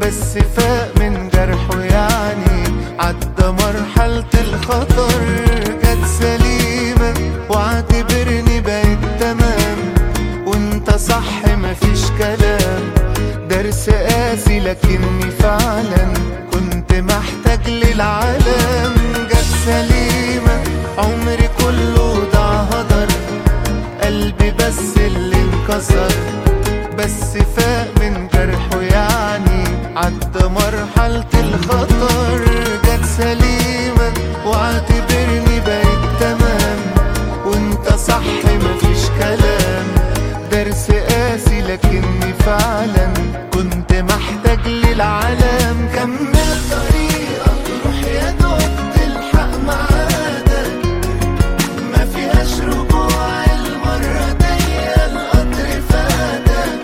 بس فاق من جرحه يعني عدى مرحلة الخطر جت سليمة واعتبرني بقيت تمام وانت صح مفيش كلام درس قاسي لكني فعلا كنت محتاج للعالم جت سليمة عمري كله ضاع هدر قلبي بس اللي انكسر بس فاق من جرحه يعني عدى مرحلة الخطر جت سليمة واعتبرني بقيت تمام وانت صح مفيش كلام درس قاسي لكني فعلا كنت محتاج للعالم كمل طريقك روح يا دوب تلحق ميعادك ما فيهاش رجوع المرة دي القطر فاتك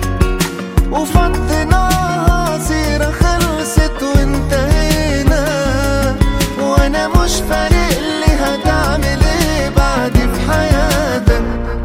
وفضيناها سيرة خلصت وانتهينا وانا مش فارق لي هتعمل ايه بعد في حياتك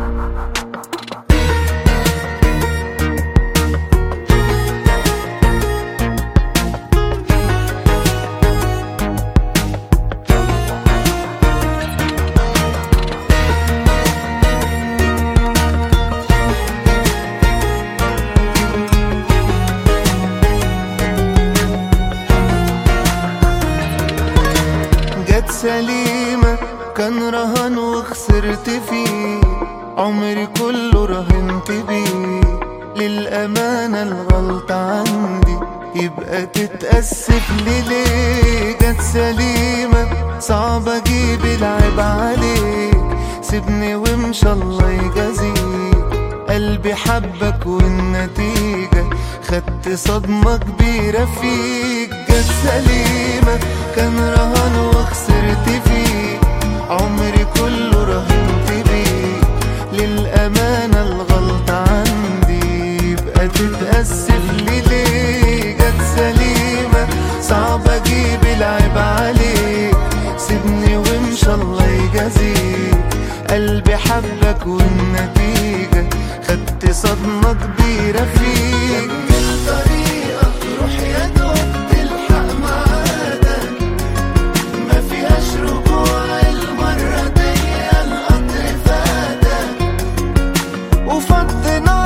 جت سليمة كان رهان وخسرت فيه عمري كله رهنت بيه للأمانة الغلطة عندي يبقى تتأسف لي ليه جت سليمة صعب أجيب العيب عليك سيبني وامشى الله يجازيك قلبي حبك والنتيجة خدت صدمة كبيرة فيك جت سليمة كان رهان وخسرت فيه عمري كله رهنت بيه للأمانة الغلطة عندي يبقى تتأسف لي ليه جت سليمة صعب أجيب العيب عليك سيبني وامشى الله يجازيك قلبي حبك والنتيجة خدت صدمة كبيرة فيك كمل طريقك روح يا دوب تلحق ميعادك ما فيهاش رجوع المرة دي القطر فاتك وفضينا